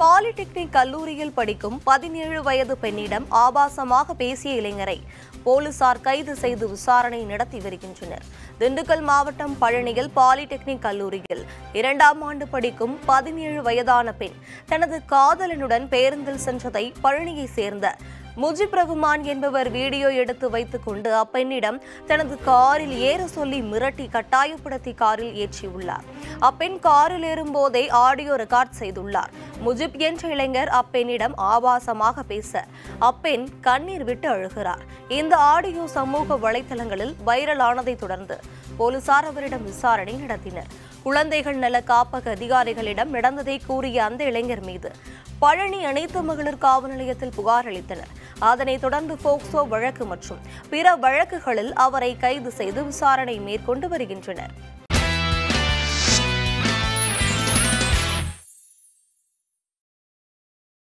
polytechnic கல்லூரியில் படிக்கும் பதினேழு வயது பெண்ணிடம் ஆபாசமாக பேசிய இளைஞரை போலீசார் கைது செய்து விசாரணை நடத்தி வருகின்றனர் திண்டுக்கல் மாவட்டம் பழனியில் பாலிடெக்னிக் கல்லூரியில் இரண்டாம் ஆண்டு படிக்கும் பதினேழு வயதான பெண் தனது காதலனுடன் பேருந்தில் சென்றதை பழனியைச் சேர்ந்த முஜிப் ரகுமான் என்பவர் வீடியோ எடுத்து வைத்துக் கொண்டு அப்பெண்ணிடம் தனது காரில் ஏற சொல்லி மிரட்டி கட்டாயப்படுத்தி காரில் ஏற்றியுள்ளார் அப்பெண் காரில் ஏறும்போதே ஆடியோ ரெக்கார்ட் செய்துள்ளார் முஜிப் என்ற இளைஞர் அப்பெண்ணிடம் ஆபாசமாக பேச அப்பெண் கண்ணீர் விட்டு அழுகிறார் இந்த ஆடியோ சமூக வலைதளங்களில் வைரலானதை தொடர்ந்து போலீசார் அவரிடம் விசாரணை நடத்தினர் குழந்தைகள் நல காப்பக அதிகாரிகளிடம் நடந்ததை கூறிய அந்த இளைஞர் மீது பழனி அனைத்து மகளிர் காவல் நிலையத்தில் புகார் அளித்தனர் அதனைத் தொடர்ந்து போக்சோ வழக்கு மற்றும் பிற வழக்குகளில் அவரை கைது செய்து விசாரணை மேற்கொண்டு வருகின்றனர்